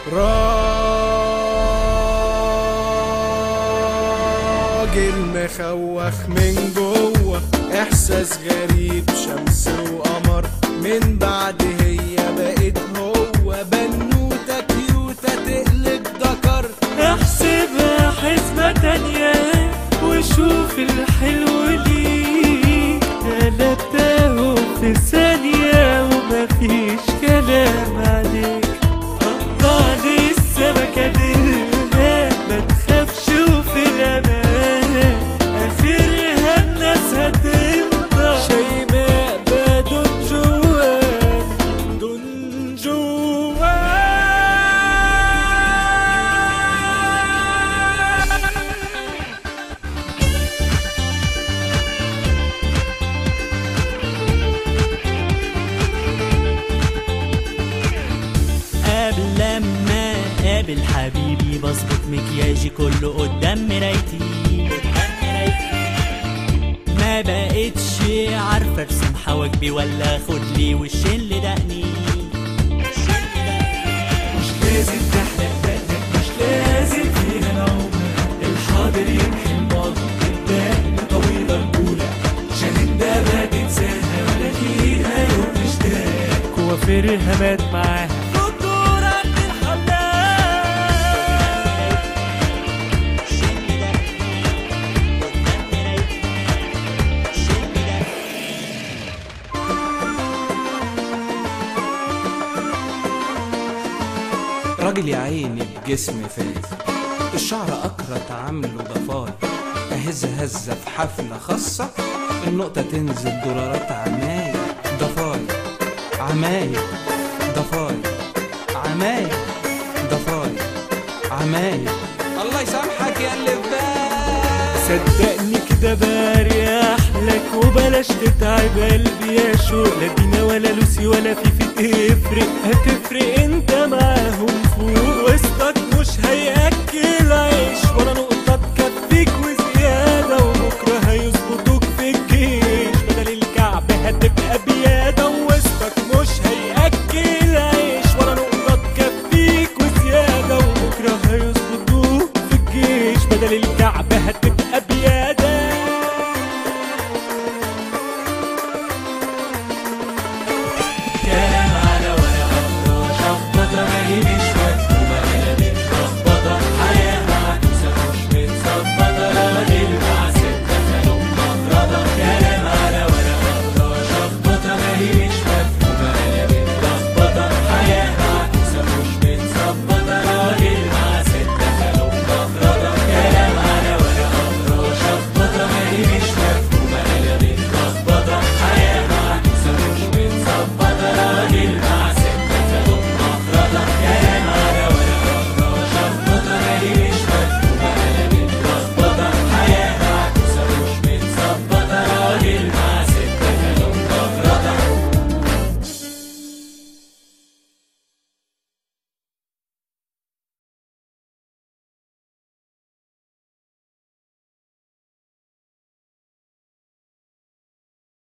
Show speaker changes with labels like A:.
A: راجل مخوخ من جوه احساس غريب شمس وقمر من بعد هي بقت هو بنوتة كيوتة تقلب ذكر
B: احسبها حسبة تانية وشوف الحلو ليه قلبته في ثانية ومفيش كلام عليك قطع لي السمكة دلها ما تخافش وفي الأمان آخرها الناس هترضى شيماء بدون جوان دون جوان
C: قبل لما قابل حبيبي بظبط مكياجي كله قدام مرايتي ما بقتش عارفه ارسم حواجبي ولا اخد لي وشين لدقني
B: مش لازم تحلق دقنك مش لازم فيها نوم الحاضر يمحي الماضي الدقن طويلة الأولى عشان ده ما تنساها ولا فيها يوم اشتاق كوافيرها مات معاها دكتور عبد الحلاق
D: راجل يا عيني بجسم فاز الشعر أكرت عامله ضفاي أهز هزة في حفلة خاصة النقطة تنزل دولارات عماية ضفاي عماية ضفاي عماية ضفاي عماية الله يسامحك يا اللي في بالك
B: صدقني كده بريح لك وبلاش تتعب قلبي يا شوق لا دينا ولا لوسي ولا فيفي تفرق هتفرق انت معاهم فوق وسطك مش هياكل عيش ولا نقطة